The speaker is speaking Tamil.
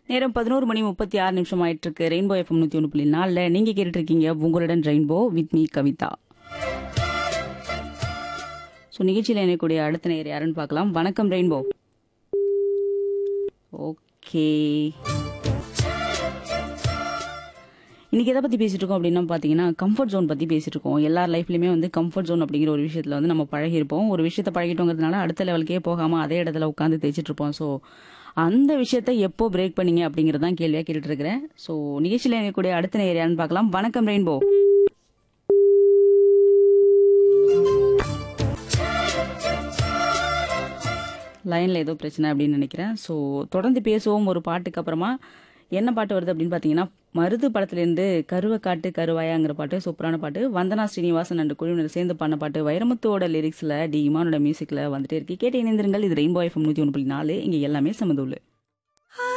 நேரம் பதினோரு மணி முப்பத்தி ஆறு நிமிஷம் ஆயிட்டு இருக்கு ரெயின்போ எஃப்எம் நூத்தி ஒன்று புள்ளி நாலுல நீங்க கேட்டுட்டு இருக்கீங்க உங்களுடன் Rainbow with me Kavitha so நிகழ்ச்சியில் இணையக்கூடிய அடுத்த நேர் யாருன்னு பார்க்கலாம் வணக்கம் ரெயின்போ ஓகே இன்னைக்கு எதை பற்றி பேசிட்டு இருக்கோம் அப்படின்னா பார்த்தீங்கன்னா கம்ஃபர்ட் ஜோன் பற்றி பேசிட்டு இருக்கோம் எல்லார் லைஃப்லையுமே வந்து கம்ஃபர்ட் ஜோன் அப்படிங்கிற ஒரு விஷயத்தில் வந்து நம்ம பழகிருப்போம் ஒரு விஷயத்த பழகிட்டோங்கிறதுனால அடுத்த லெவலுக்கே போகாமல் அதே இடத்துல உட்காந்து தேய்ச்சிட்டு இருப்போம் ஸோ அந்த விஷயத்த எப்போ பிரேக் பண்ணீங்க அப்படிங்கிறது தான் கேள்வியாக கேட்டுட்டு இருக்கிறேன் ஸோ நிகழ்ச்சியில் இருக்கக்கூடிய அடுத்த நேர் யாருன்னு பார்க்கலாம் வணக்கம் ரெயின்போ லைனில் ஏதோ பிரச்சனை அப்படின்னு நினைக்கிறேன் ஸோ தொடர்ந்து பேசுவோம் ஒரு பாட்டுக்கு அப்புறமா என்ன பாட்டு வருது அப்படின்னு பார்த்தீங்கன்னா மருது படத்துலேருந்து கருவை காட்டு கருவாயாங்கிற பாட்டு சூப்பரான பாட்டு வந்தனா ஸ்ரீனிவாசன் அண்ட் குழுவினர் சேர்ந்து பண்ண பாட்டு வைரமுத்துவோட லிரிக்ஸில் டி இமானோட மியூசிக்கில் வந்துட்டே இருக்கு கேட்டு இணைந்திருங்கள் இது ரெயின்போ எஃப்எம் நூற்றி ஒன்று புள்ளி நாலு இங்கே எல்லாமே சமதுள்ளு